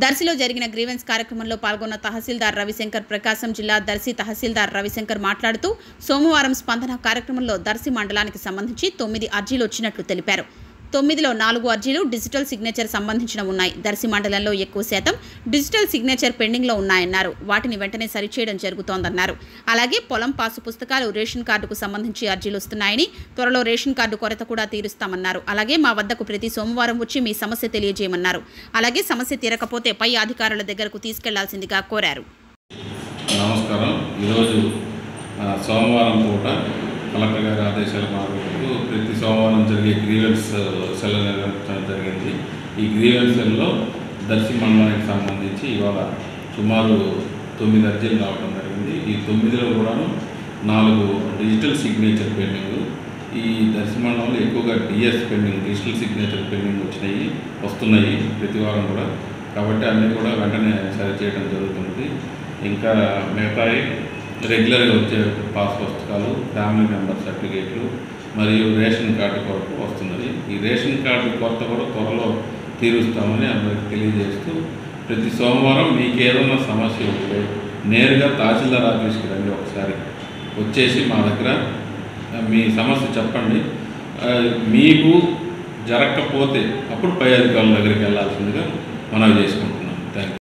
దర్శిలో జరిగిన గ్రీవెన్స్ కార్యక్రమంలో పాల్గొన్న తహసీల్దార్ రవిశంకర్ ప్రకాశం జిల్లా దర్శి తహసీల్దార్ రవిశంకర్ మాట్లాడుతూ సోమవారం స్పందన కార్యక్రమంలో దర్శి మండలానికి సంబంధించి తొమ్మిది అర్జీలు వచ్చినట్లు తెలిపారు తొమ్మిదిలో నాలుగు అర్జీలు డిజిటల్ సిగ్నేచర్ సంబంధించిన ఉన్నాయి దర్శి మండలంలో ఎక్కువ శాతం డిజిటల్ సిగ్నేచర్ పెండింగ్లో ఉన్నాయన్నారు వాటిని వెంటనే సరిచేయడం జరుగుతోందన్నారు అలాగే పొలం పాసు పుస్తకాలు రేషన్ కార్డుకు సంబంధించి అర్జీలు వస్తున్నాయని త్వరలో రేషన్ కార్డు కొరత కూడా తీరుస్తామన్నారు అలాగే మా వద్దకు ప్రతి సోమవారం వచ్చి మీ సమస్య తెలియజేయమన్నారు అలాగే సమస్య తీరకపోతే పై అధికారుల దగ్గరకు తీసుకెళ్లాల్సిందిగా కోరారు నమస్కారం ఈరోజు ఆ, సోమవారం పూట కలెక్టర్ గారి ఆదేశాల మేరకు ప్రతి సోమవారం జరిగే గ్రీవెన్స్ సెల్ నిర్వహించడం జరిగింది ఈ గ్రీవెన్స్ సెల్లో దర్శి మండలానికి సంబంధించి ఇవాళ సుమారు తొమ్మిది అర్జీలు రావడం జరిగింది ఈ తొమ్మిదిలో కూడాను నాలుగు డిజిటల్ సిగ్నేచర్ పెండింగ్ ఈ దర్శి మండలంలో ఎక్కువగా DS pending digital signature pending వచ్చినాయి వస్తున్నాయి ప్రతి వారం కూడా కాబట్టి అన్నీ కూడా వెంటనే సరి చేయడం జరుగుతుంది ఇంకా మిగతాయి రెగ్యులర్గా వచ్చే పాస్ పుస్తకాలు ఫ్యామిలీ మెంబర్ సర్టిఫికేట్లు మరియు రేషన్ కార్డు కొరకు వస్తున్నది ఈ రేషన్ కార్డు కొరత కూడా త్వరలో తీరుస్తామని అందరికి తెలియజేస్తూ ప్రతి సోమవారం మీకు ఏదైనా సమస్య ఉంటే నేరుగా తహసీల్దార్ ఆఫీస్కి రండి ఒకసారి వచ్చేసి మా దగ్గర ఆ, మీ సమస్య చెప్పండి ఆ, మీకు జరగకపోతే అప్పుడు పై అధికారుల దగ్గరికి వెళ్ళాల్సిందిగా మనవి చేసుకుంటున్నాం థ్యాంక్ యూ